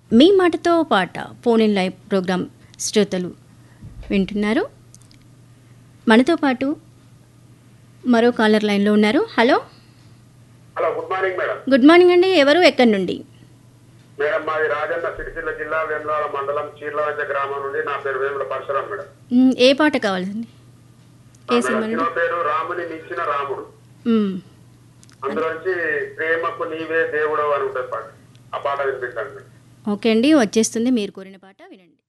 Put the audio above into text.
మీ మాటతో పాట phone in live programme శ్రోతలు వింటున్నారు మనతో పాటు మరో కాలర్ లైన్లో ఉన్నారు hello hello good morning madam good morning అండి ఎవరు ఎక్కడి నుండి మేడం మాది రాజన్న సిరిసిల్ల జిల్లా వేములవాడ మండలం చీర్లవంచ గ్రామం నుండి నా పేరు వేముల పరశురాం మేడం మ్, ఏ పాట కావాలండి ఏ మేడం, సినిమా సినిమా పేరు రాముని మించిన రాముడు మ్, అందులోంచి ప్రేమకు నీవే దేవుడు అని ఉంటుంది పాట ఆ పాట వినిపించండి మేడం ఓకే అండి వచ్చేస్తుంది మీరు కోరిన పాట వినండి